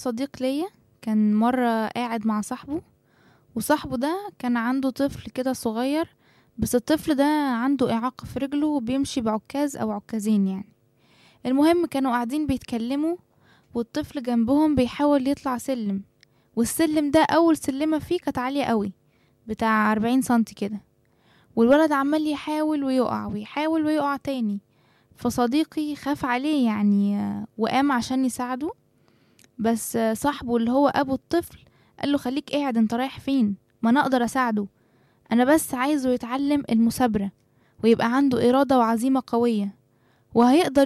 صديق ليا كان مرة قاعد مع صاحبه وصاحبه ده كان عنده طفل كده صغير بس الطفل ده عنده إعاقة في رجله وبيمشي بعكاز أو عكازين يعني المهم كانوا قاعدين بيتكلموا والطفل جنبهم بيحاول يطلع سلم والسلم ده أول سلمة فيه كانت عالية قوي بتاع أربعين سنتي كده والولد عمال يحاول ويقع ويحاول ويقع تاني فصديقي خاف عليه يعني آه، وقام عشان يساعده بس آه، صاحبه اللي هو أبو الطفل قال له خليك قاعد انت رايح فين ما انا اقدر اساعده انا بس عايزه يتعلم المثابرة ويبقى عنده إرادة وعزيمة قوية وهيقدر